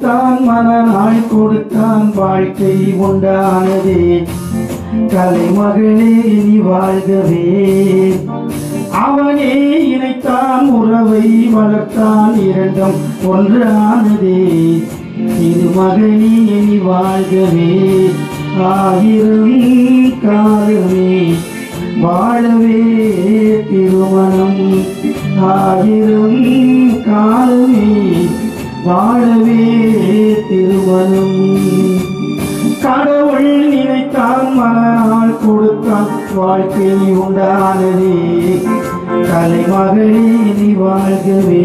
நினைத்தான் மனநாள் கொடுத்தான் வாழ்க்கை உண்டானதே கலைமகளே நீ வாழ்கவே அவனே இணைத்தான் உறவை வளர்த்தான் இரண்டும் ஒன்றானதே திருமகனே நீ வாழ்கவே ஆயிரம் காலமே வாழவே திருமணம் ஆயிரம் காலமே வாழவே திருமணம் கடவுள் நினைத்தான் மனநாள் கொடுத்தான் வாழ்க்கை உண்டானதே கலைமகளே நீ வாழ்கவே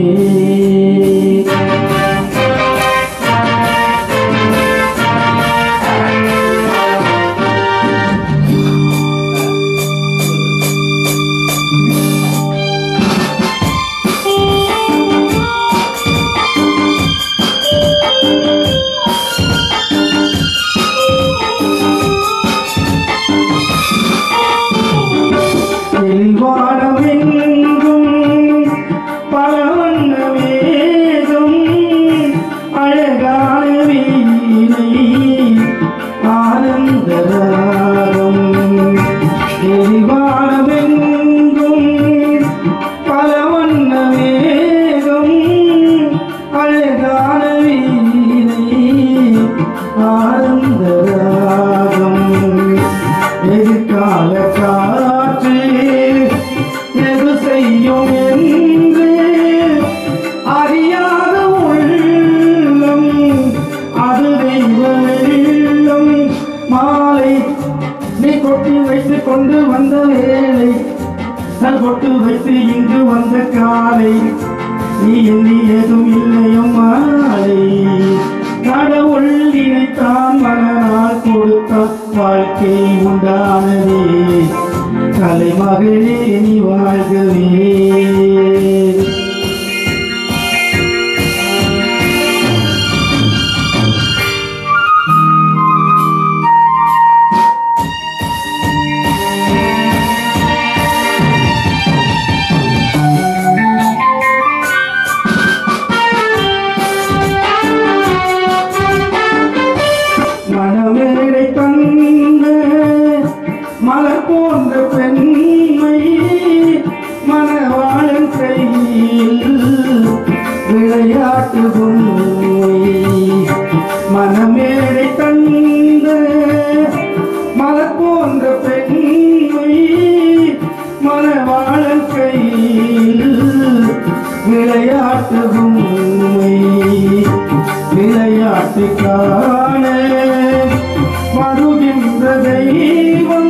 செல்வானமெங்கும் பல வண்ண வேகம் அழகான வீணை ஆனந்த ராகம் செல்வானமெங்கும் பல வண்ண வேகம் அழகான வீணை ஆனந்த ராகம் எதிர்கால காற்று எது செய்யும் என்று அறியாத உள்ளம் அது தெய்வ வெள்ளம் மாலை நீ கொட்டி வைத்து கொண்டு வந்த வேலை நான் கொட்டு வைத்து இங்கு வந்த காலை நீ எண்ணி ஏதும் இல்லையும் மாலை கடவுள் நினைத்தான் மனநாள் கொடுத்தான் வாழ்க்கை உண்டானதே கலைமகளே நீ வாழ்கவே மனமேடை தந்த மலர் போன்ற பெண்மை மனவாளன் கையில் விளையாட்டு பொம்மை மனமேடை தந்த மலர் போன்ற பெண்மை மனவாளன் கையில் விளையாட்டு பொம்மை விளையாட்டு காண வருகின்ற தெய்வம்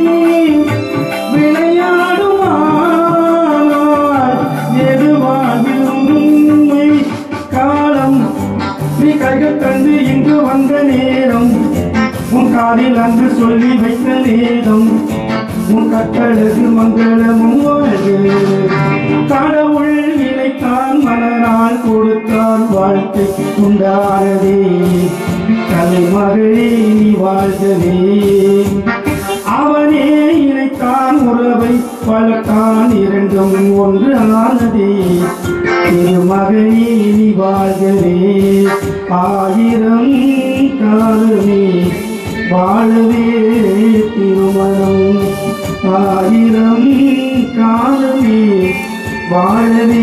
விளையாடுமானால் எது வாழ்வில் உண்மை காலம் நீ கைகள் தந்து இங்கு வந்த நேரம் உன் காலில் அன்று சொல்லி வைத்த நேரம் உன் கட்டழகு மங்களமும் வாழ்வு கடவுள் நினைத்தான் மனநாள் கொடுத்தான் வாழ்க்கை உண்டானதே கலைமகளே நீ வாழ்கவே அவனே இணைத்தான் உறவை வளர்த்தான் இரண்டும் ஒன்று ஆனதே திருமகனே நீ வாழ்கவே ஆயிரம் காலமே வாழவே திருமணம் ஆயிரம் காலமே வாழவே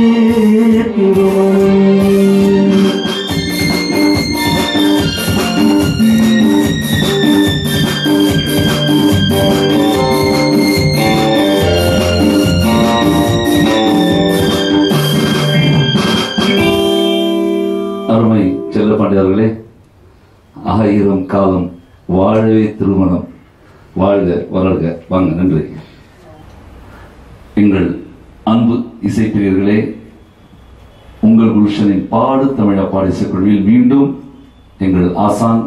திருமணம் அருமை செல்லப்பாண்டியர்களே ஆயிரம் காலம் வாழவே திருமணம் வாழ்க வளர்க வாங்க நன்றி எங்கள் அன்பு இசைப்பிரியர்களே உங்கள் குருஷனின் பாடு தமிழா பாடி இசைக்குழுவில் மீண்டும் எங்கள் ஆசான்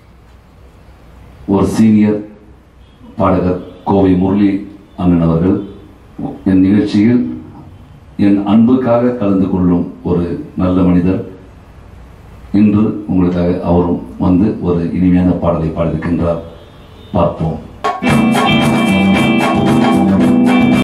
ஒரு சீனியர் பாடகர் கோவை முரளி அண்ணன் அவர்கள் என் நிகழ்ச்சியில் என் அன்புக்காக கலந்து கொள்ளும் ஒரு நல்ல மனிதர் இன்று உங்களுக்காக அவரும் வந்து ஒரு இனிமையான பாடலை பாடியிருக்கின்றார் பார்ப்போம்